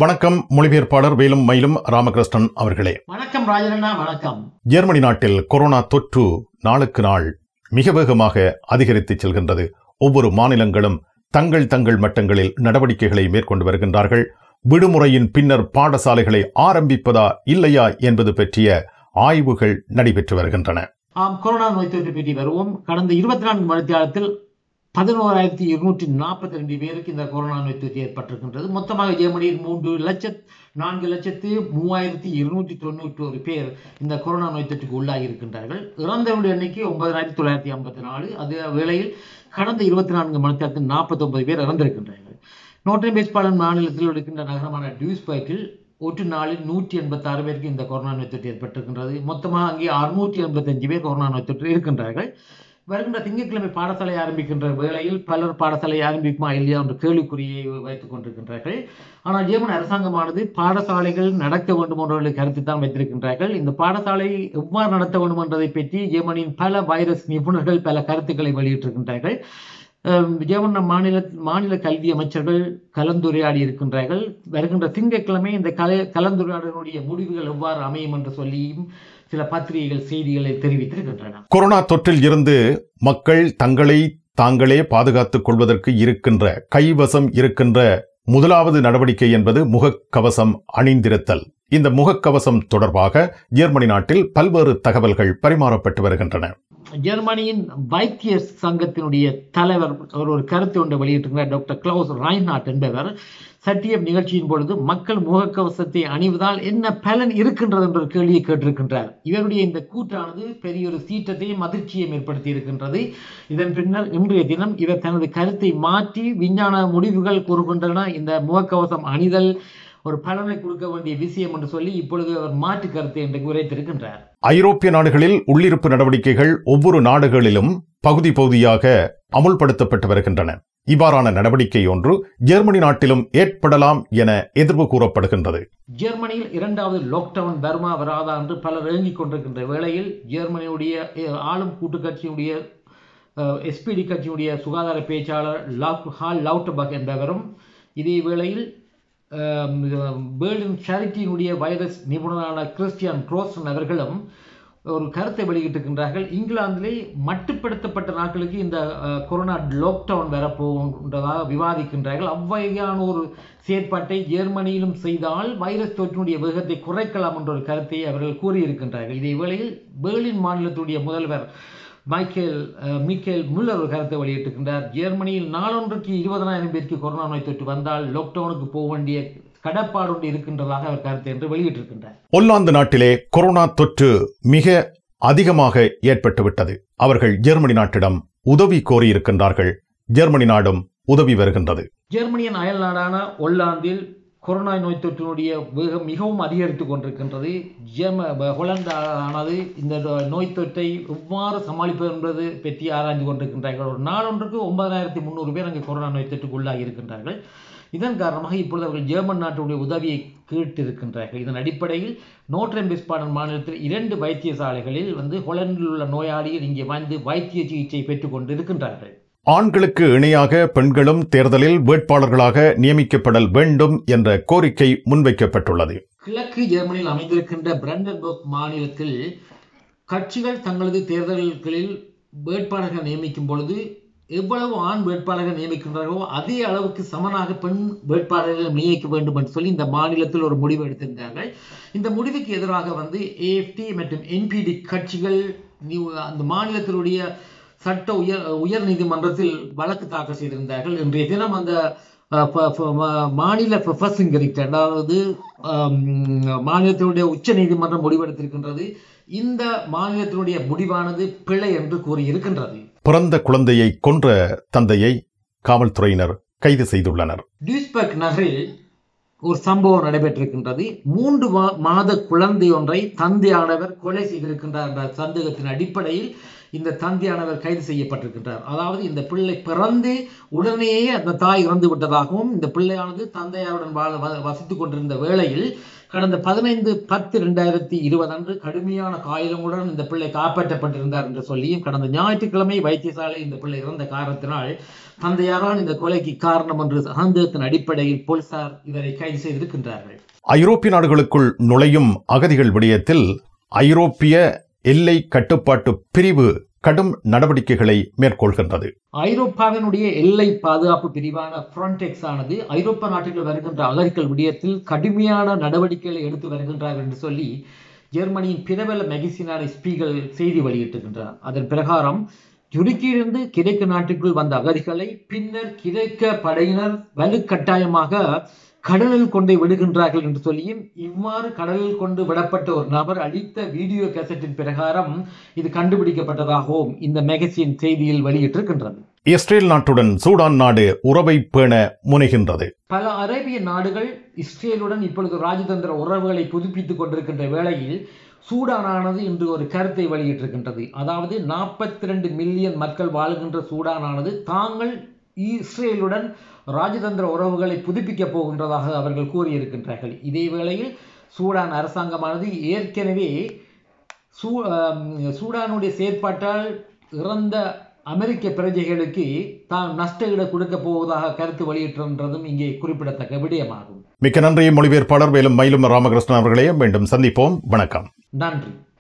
வணக்கம் மொழிபெயர்ப்பாளர் வேலும் மயிலும் ராமகிருஷ்ணன் அவர்களே வணக்கம் ராஜனண்ணா வணக்கம் ஜெர்மனி நாட்டில் கொரோனா தொற்று நாளுக்கு நாள் மிக வேகமாக அதிகரித்து செல்கின்றது ஒவ்வொரு மாநிலங்களும் தங்கள் தங்கள் மட்டங்களில் நடவடிக்கைகளை மேற்கொண்டு வருகின்றார்கள் விடுமுறையின் பின்னர் பாடசாலைகளை ஆரம்பிப்பதா இல்லையா என்பது பற்றிய ஆய்வுகள் நடைபெற்று வருகின்றன ஆம் கொரோனா நோய் தொற்று பற்றி வருவோம் கடந்த இருபத்தி நான்கு மணித்தியாலத்தில் பதினோராயிரத்தி இருநூற்றி நாற்பத்தி ரெண்டு பேருக்கு இந்த கொரோனா நோய் தொற்று ஏற்பட்டிருக்கின்றது மொத்தமாக ஜெர்மனியில் மூன்று லட்சத் நான்கு லட்சத்து மூவாயிரத்தி இருநூற்றி தொண்ணூற்றி ஒரு பேர் இந்த கொரோனா நோய் தொற்றுக்கு உள்ளாகி இருக்கின்றார்கள் இறந்தவருடைய எண்ணிக்கை ஒன்பதாயிரத்தி தொள்ளாயிரத்தி ஐம்பத்தி நாலு அதே வேளையில் கடந்த இருபத்தி நான்கு மணித்தியாலத்தில் நாற்பத்தி ஒன்பது பேர் இறந்திருக்கின்றார்கள் நோட்டை பேஸ்பாளன் மாநிலத்தில் இருக்கின்ற நகரமான டியூஸ்பர்க்கில் ஒரு நாளில் நூற்றி எண்பத்தாறு பேருக்கு இந்த கொரோனா நோய் தொற்று ஏற்பட்டிருக்கின்றது மொத்தமாக அங்கே அறுநூற்றி எண்பத்தஞ்சு பேர் கொரோனா நோய் தொற்று இருக்கின்றார்கள் வருகின்ற திங்கட்கிழமை பாடசாலை ஆரம்பிக்கின்ற வேளையில் பலர் பாடசாலை ஆரம்பிக்குமா இல்லையா என்ற கேள்விக்குறியை வைத்துக் கொண்டிருக்கின்றார்கள் ஆனால் ஜெர்மன் அரசாங்கமானது பாடசாலைகள் நடக்க வேண்டும் என்ற கருத்து தான் வைத்திருக்கின்றார்கள் இந்த பாடசாலை எவ்வாறு நடத்த வேண்டும் என்பதை பற்றி ஜெர்மனியின் பல வைரஸ் நிபுணர்கள் பல கருத்துக்களை வெளியிட்டிருக்கின்றார்கள் அஹ் ஜெர்மன் மாநில மாநில கல்வி அமைச்சர்கள் கலந்துரையாடி இருக்கின்றார்கள் வருகின்ற திங்கட்கிழமை இந்த கல கலந்துரையாடலுடைய முடிவுகள் எவ்வாறு அமையும் என்று சொல்லியும் சில பத்திரிகைகள் செய்திகளை தெரிவித்திருக்கின்றன கொரோனா தொற்றில் இருந்து மக்கள் தங்களை தாங்களே பாதுகாத்துக் கொள்வதற்கு இருக்கின்ற கைவசம் இருக்கின்ற முதலாவது நடவடிக்கை என்பது முகக்கவசம் அணிந்திருத்தல் இந்த முகக்கவசம் தொடர்பாக ஜெர்மனி நாட்டில் பல்வேறு தகவல்கள் பரிமாறப்பட்டு வருகின்றன ஜெர்மனியின் வைத்திய சங்கத்தினுடைய தலைவர் அவர் ஒரு கருத்து ஒன்றை வெளியிட்டிருக்கிறார் டாக்டர் கிளவுஸ் ரைன்ஹார்ட் என்பவர் சட்டியம் நிகழ்ச்சியின் பொழுது மக்கள் முகக்கவசத்தை அணிவதால் என்ன பலன் இருக்கின்றது என்ற ஒரு கேள்வியை கேட்டிருக்கின்றார் இவருடைய இந்த கூற்றானது பெரிய ஒரு சீற்றத்தையும் அதிர்ச்சியையும் ஏற்படுத்தி இருக்கின்றது இதன் பின்னர் இன்றைய தினம் இவர் தனது கருத்தை மாற்றி விஞ்ஞான முடிவுகள் கூறுகின்றன இந்த முகக்கவசம் அணிதல் ஒரு பலனை கொடுக்க வேண்டிய விஷயம் என்று சொல்லி இப்பொழுது அவர் மாற்று கருத்தை இன்றைக்கு உரைத்திருக்கின்றார் ஐரோப்பிய நாடுகளில் உள்ளிருப்பு நடவடிக்கைகள் ஒவ்வொரு நாடுகளிலும் பகுதி பகுதியாக அமுல்படுத்தப்பட்டு வருகின்றன இவ்வாறான நடவடிக்கை ஒன்று ஜெர்மனி நாட்டிலும் ஏற்படலாம் என எதிர்வு கூறப்படுகின்றது ஜெர்மனியில் இரண்டாவது லாக்டவுன் வருமா வராதா என்று பலர் இயங்கிக் கொண்டிருக்கின்ற வேளையில் ஜெர்மனியுடைய அஹ், ஆளும் கூட்டுக்கட்சியுடைய எஸ்பிடி கட்சியுடைய சுகாதார பேச்சாளர் லாக் ஹால் லவுட்டபக் என்பவரும் இதே வேளையில் அஹ், பேர்லின் சேரிட்டியினுடைய வைரஸ் நிபுணரான கிறிஸ்டியன் குரோசன் அவர்களும் ஒரு கருத்தை வெளியிட்டிருக்கின்றார்கள் இங்கிலாந்திலே மட்டுப்படுத்தப்பட்ட நாட்களுக்கு இந்த அஹ், கொரோனா லாக்டவுன் வரப்போகின்றதாக விவாதிக்கின்றார்கள் அவ்வகையான ஒரு செயற்பாட்டை ஜெர்மனியிலும் செய்தால் வைரஸ் தொற்றினுடைய வேகத்தை குறைக்கலாம் என்ற ஒரு கருத்தை அவர்கள் கூறியிருக்கின்றார்கள் இதே வேளையில் பெர்லின் மாநிலத்துடைய முதல்வர் மைக்கேல் அஹ், மிக்கேல் முல்லர் ஒரு கருத்தை வெளியிட்டிருக்கின்றார் ஜெர்மனியில் நாளொன்றுக்கு இருபதனாயிரம் பேருக்கு கொரோனா நோய் தொற்று வந்தால் லாக்டவுனுக்கு போக வேண்டிய கடப்பாடு ஒன்று இருக்கின்றதாக அவர் கருத்து என்று வெளியிட்டிருக்கின்றார் ஒல்லாந்து நாட்டிலே கொரோனா தொற்று மிக அதிகமாக ஏற்பட்டுவிட்டது அவர்கள் ஜெர்மனி நாட்டிடம் உதவி கோரியிருக்கின்றார்கள் ஜெர்மனி நாடும் உதவி வருகின்றது ஜெர்மனியின் அயல் நாடான ஒல்லாந்தில் கொரோனா நோய் தொற்றினுடைய வேகம் மிகவும் அதிகரித்து கொண்டிருக்கின்றது ஜெர்ம ப- ஹொலந்து ஆனது இந்த நோ- நோய் தொற்றை எவ்வாறு சமாளிப்பது என்பது பற்றி ஆராய்ந்து கொண்டிருக்கின்றார்கள் ஒரு நாளொன்றுக்கு ஒன்பதாயிரத்தி முந்நூறு பேர் அங்கே கொரோனா நோய் தொற்றுக்கு உள்ளாகி இருக்கின்றார்கள் இதன் காரணமாக இப்பொழுது அவர்கள் ஜெர்மன் நாட்டுடைய உதவியை கேட்டிருக்கின்றார்கள் இதன் அடிப்படையில் நோட்ரன் பிஸ்பாடன் மாநிலத்தில் இரண்டு வைத்தியசாலைகளில் வந்து ஹொலந்தில் உள்ள நோயாளிகள் இங்கே வந்து வைத்திய சிகிச்சை பெற்றுக் கொண்டு இருக்கின்றார்கள் ஆண்களுக்கு இணையாக பெண்களும் தேர்தலில் வேட்பாளர்களாக நியமிக்கப்படல் வேண்டும் என்ற கோரிக்கை முன்வைக்கப்பட்டுள்ளது கிழக்கு ஜெர்மனியில் அமைந்திருக்கின்ற பிரண்டன்பர்க் மாநிலத்தில் கட்சிகள் தங்களது தேர்தல்களில் வேட்பாளர்கள் நியமிக்கும் பொழுது எவ்வளவு ஆண் வேட்பாளர்கள் நியமிக்கின்றார்களோ அதே அளவுக்கு சமனாக பெண் வேட்பாளர்கள் நியமிக்க வேண்டும் என்று சொல்லி இந்த மாநிலத்தில் ஒரு முடிவு எடுத்திருந்தார்கள் இந்த முடிவுக்கு எதிராக வந்து ஏஎஃப்டி மற்றும் என்பிடி கட்சிகள் நீ- அந்த மாநிலத்தினுடைய சட்ட உயர் உயர் நீதிமன்றத்தில் வழக்கு தாக்கல் செய்திருந்தார்கள் இன்றைய தினம் அந்த அஹ், ப- ப- மா- மாநில ப்ரொஃபஸிங் கரெக்ட் அதாவது ஆம், மாநிலத்தினுடைய உச்ச நீதிமன்றம் முடிவெடுத்திருக்கின்றது இந்த மாநிலத்தினுடைய முடிவானது பிழை என்று கூறியிருக்கின்றது பிறந்த குழந்தையை கொன்ற தந்தையை காவல்துறையினர் கைது செய்துள்ளனர் டியூஸ்பர்க் நகரில் ஒரு சம்பவம் நடைபெற்றிருக்கின்றது மூன்று மா- மாத குழந்தை ஒன்றை தந்தையானவர் கொலை செய்திருக்கின்றார் என்ற சந்தேகத்தின் அடிப்படையில் இந்த தந்தையானவர் கைது செய்யப்பட்டிருக்கின்றார் அதாவது இந்த பிள்ளை பிறந்து உடனேயே அந்த தாய் இறந்து விட்டதாகவும் இந்த பிள்ளையானது தந்தையாருடன் வாழ வ- வசித்துக் கொண்டிருந்த வேளையில் கடந்த பதினைந்து பத்து ரெண்டாயிரத்தி இருபது அன்று கடுமையான காயங்களுடன் இந்த பிள்ளை காப்பாற்றப்பட்டிருந்தார் என்று சொல்லியும் கடந்த ஞாயிற்றுக்கிழமை வைத்தியசாலை இந்த பிள்ளை இறந்த காரணத்தினால் தந்தையாரால் இந்த கொலைக்கு காரணம் என்று சந்தேகத்தின் அடிப்படையில் போலீசார் இதனை கைது செய்திருக்கின்றார்கள் ஐரோப்பிய நாடுகளுக்குள் நுழையும் அகதிகள் விடயத்தில் ஐரோப்பிய எல்லை கட்டுப்பாட்டு பிரிவு கடும் நடவடிக்கைகளை மேற்கொள்கின்றது ஐரோப்பாவினுடைய எல்லை பாதுகாப்பு பிரிவான ஃப்ரண்டெக்ஸ் ஆனது ஐரோப்பா நாட்டுகள் வருகின்ற அகதிகள் விடயத்தில் கடுமையான நடவடிக்கைகளை எடுத்து வருகின்றார் என்று சொல்லி ஜெர்மனியின் பிரபல மெகசினான ஸ்பீகல் செய்தி வெளியிட்டிருக்கின்றார் அதன் பிரகாரம் துருக்கியிலிருந்து கிழக்கு நாட்டுக்குள் வந்த அகதிகளை பின்னர் கிழக்க படையினர் வலுக்கட்டாயமாக கடலில் கொண்டு விடுகின்றார்கள் என்று சொல்லியும் இவ்வாறு கடலில் கொண்டு விடப்பட்ட ஒரு நபர் அளித்த வீடியோ கேசட்டின் பிரகாரம் இது கண்டுபிடிக்கப்பட்டதாகவும் இந்த மெகசின் செய்தியில் வெளியிட்டிருக்கின்றது இஸ்ரேல் நாட்டுடன் சூடான் நாடு உறவை பேண முனைகின்றது பல அரேபிய நாடுகள் இஸ்ரேலுடன் இப்பொழுது ராஜதந்திர உறவுகளை புதுப்பித்துக் கொண்டிருக்கின்ற வேளையில் சூடானானது இன்று ஒரு கருத்தை வெளியிட்டிருக்கின்றது அதாவது நாற்பத்தி ரெண்டு மில்லியன் மக்கள் வாழுகின்ற சூடானானது தாங்கள் இஸ்ரேலுடன் ராஜதந்திர உறவுகளை புதுப்பிக்கப் போகின்றதாக அவர்கள் கூறியிருக்கின்றார்கள் இதே வேளையில் சூடான் அரசாங்கமானது ஏற்கனவே சூ ஆம், சூடானுடைய செயற்பாட்டால் இறந்த அமெரிக்க பிரஜைகளுக்கு தான் நஷ்ட ஈடு கொடுக்க போவதாக கருத்து வெளியிட்டிருன்றதும் இங்கே குறிப்பிடத்தக்க விடயமாகும் மிக்க நன்றி மொழிபெயர்ப்பாளர் வேலும் மயிலும் ராமகிருஷ்ணன் அவர்களே மீண்டும் சந்திப்போம் வணக்கம் நன்றி